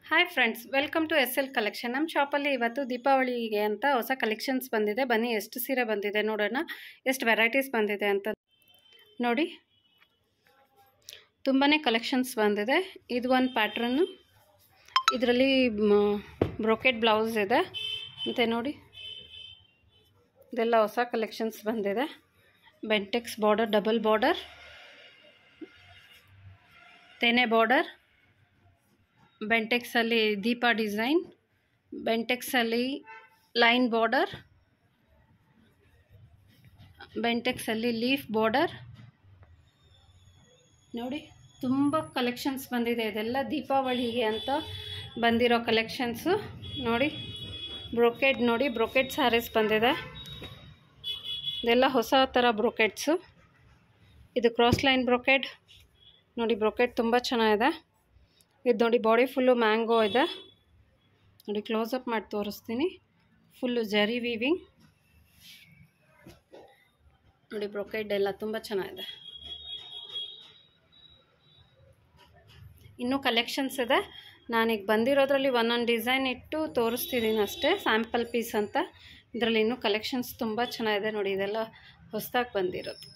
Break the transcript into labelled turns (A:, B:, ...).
A: hi friends welcome to S L collection ನಮ್ಮ ಶಾಪಲ್ಲಿ ಇವತ್ತು ದೀಪಾವಳಿಗೆ ಅಂತ ಹೊಸ ಕಲೆಕ್ಷನ್ಸ್ ಬಂದಿದೆ ಬನ್ನಿ ಎಷ್ಟು ಸೀರೆ ಬಂದಿದೆ ನೋಡೋಣ ಎಷ್ಟು ವೆರೈಟೀಸ್ ಬಂದಿದೆ ಅಂತ ನೋಡಿ ತುಂಬಾ ಕಲೆಕ್ಷನ್ಸ್ ಬಂದಿದೆ ಇದು ಒಂದು ಪ್ಯಾಟ್ರನ್ನು ಇದರಲ್ಲಿ ಬ್ರೋಕೆಟ್ ಬ್ಲೌಸ್ ಇದೆ ಮತ್ತು ನೋಡಿ ಇದೆಲ್ಲ ಹೊಸ ಕಲೆಕ್ಷನ್ಸ್ ಬಂದಿದೆ ಬೆಂಟೆಕ್ಸ್ ಬಾರ್ಡರ್ ಡಬಲ್ ಬಾರ್ಡರ್ ತೆನೆ ಬಾರ್ಡರ್ ಬೆಂಟೆಕ್ಸಲ್ಲಿ ದೀಪ ಡಿಸೈನ್ ಬೆಂಟೆಕ್ಸಲ್ಲಿ ಲೈನ್ ಬಾರ್ಡರ್ ಬೆಂಟೆಕ್ಸಲ್ಲಿ ಲೀಫ್ ಬಾರ್ಡರ್ ನೋಡಿ ತುಂಬ ಕಲೆಕ್ಷನ್ಸ್ ಬಂದಿದೆ ಇದೆಲ್ಲ ದೀಪಾವಳಿಗೆ ಅಂತ ಬಂದಿರೋ ಕಲೆಕ್ಷನ್ಸು ನೋಡಿ ಬ್ರೊಕೆಟ್ ನೋಡಿ ಬ್ರೊಕೆಟ್ ಸ್ಯಾರೀಸ್ ಬಂದಿದೆ ಇದೆಲ್ಲ ಹೊಸ ಥರ ಬ್ರೊಕೆಟ್ಸು ಇದು ಕ್ರಾಸ್ ಲೈನ್ ಬ್ರೊಕೆಟ್ ನೋಡಿ ಬ್ರೊಕೆಟ್ ತುಂಬ ಚೆನ್ನಾಗಿದೆ ಇದು ನೋಡಿ ಬಾಡಿ ಫುಲ್ಲು ಮ್ಯಾಂಗೋ ಇದೆ ನೋಡಿ ಕ್ಲೋಸಪ್ ಮಾಡಿ ತೋರಿಸ್ತೀನಿ ಫುಲ್ಲು ಜರಿ ವೀವಿಂಗ್ ನೋಡಿ ಬ್ರೊಕೆಡ್ ಎಲ್ಲ ತುಂಬ ಚೆನ್ನಾಗಿದೆ ಇನ್ನೂ ಕಲೆಕ್ಷನ್ಸ್ ಇದೆ ನಾನೀಗ ಬಂದಿರೋದ್ರಲ್ಲಿ ಒಂದೊಂದು ಡಿಸೈನ್ ಇಟ್ಟು ತೋರಿಸ್ತಿದ್ದೀನಿ ಅಷ್ಟೇ ಸ್ಯಾಂಪಲ್ ಪೀಸ್ ಅಂತ ಇದರಲ್ಲಿ ಇನ್ನೂ ಕಲೆಕ್ಷನ್ಸ್ ತುಂಬ ಚೆನ್ನಾಗಿದೆ ನೋಡಿ ಇದೆಲ್ಲ ಹೊಸದಾಗಿ ಬಂದಿರೋದು